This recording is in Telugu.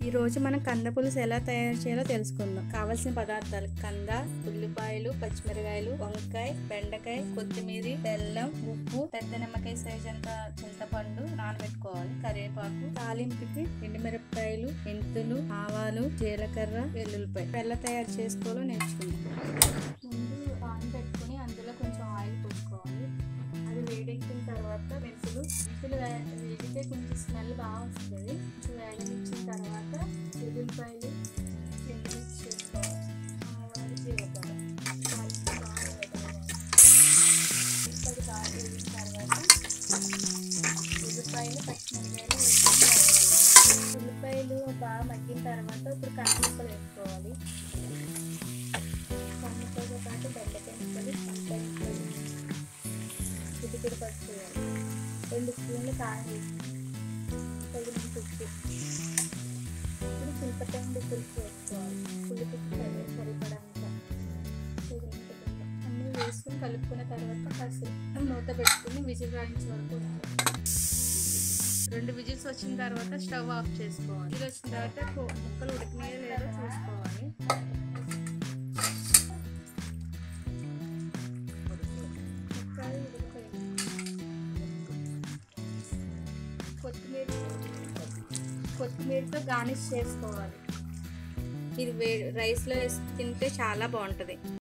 ఈ రోజు మనం కంద పులుసు ఎలా తయారు చేయాలో తెలుసుకుందాం కావలసిన పదార్థాలు కంద ఉల్లిపాయలు పచ్చిమిరకాయలు వంకాయ బెండకాయ కొత్తిమీర బెల్లం ఉప్పు పెద్ద నిమ్మకాయ సైజ్ అంత చింతపండు నానబెట్టుకోవాలి కరివేపాకు తాలింపుకి ఎండుమిరపకాయలు మెంతులు ఆవాలు జీలకర్ర వెల్లుల్లిపాయ ఎలా తయారు చేసుకోవాలో నేర్చుకుందాం ముందు పాన్ పెట్టుకుని అందులో కొంచెం ఆయిల్ పోసుకోవాలి అది వేడెక్కిన తర్వాత మెంతులు మెంతులు వే- వేగితే కొంచెం స్మెల్ బాగా వస్తుంది కొంచెం వేగనిచ్చిన తర్వాత ఉల్లిపాయలు ఎండుమిర్చి చేసుకోవాలి ఆవాలు జీలకర్ర కలిపి బాగా వేగనివ్వాలి. ఉల్లిపాయలు బాగా వేగిన తర్వాత ఉల్లిపాయలు పచ్చిమిరపకాయలు వేసుకొని వేగనివ్వాలి. ఉల్లిపాయలు బాగా మగ్గిన తర్వాత ఇప్పుడు కందిపప్పులు వేసుకోవాలి కందిపప్పుతో పాటు బెండకాయ ముక్కలు వంకాయ ముక్కలు చిటికెడు పసుపు వేయాలి రెండు స్పూన్లు కారం వేసి తగినంత ఉప్పు ఇప్పుడు చింతపండు పులుసు వేసుకోవాలి పులుపు సరి సరిపడంత తగినంత పులుపు. అన్నీ వేసుకుని కలుపుకున్న తర్వాత కాసేపు మూత పెట్టుకుని విజిల్ రాయించే వరకు ఉంచాలి. రెండు విజిల్స్ వచ్చిన తర్వాత స్టవ్ ఆఫ్ చేసుకోవాలి విజిల్ వచ్చిన తర్వాత కో- ముక్కలు ఉడికినాయో లేదో చూసుకోవాలి ముక్కలు ఉడికిపోయాయి కొత్తిమీర కొత్తిమీరతో గార్నిష్ చేసుకోవాలి ఇది వే రైస్లో వేసి తింటే చాలా బాగుంటుంది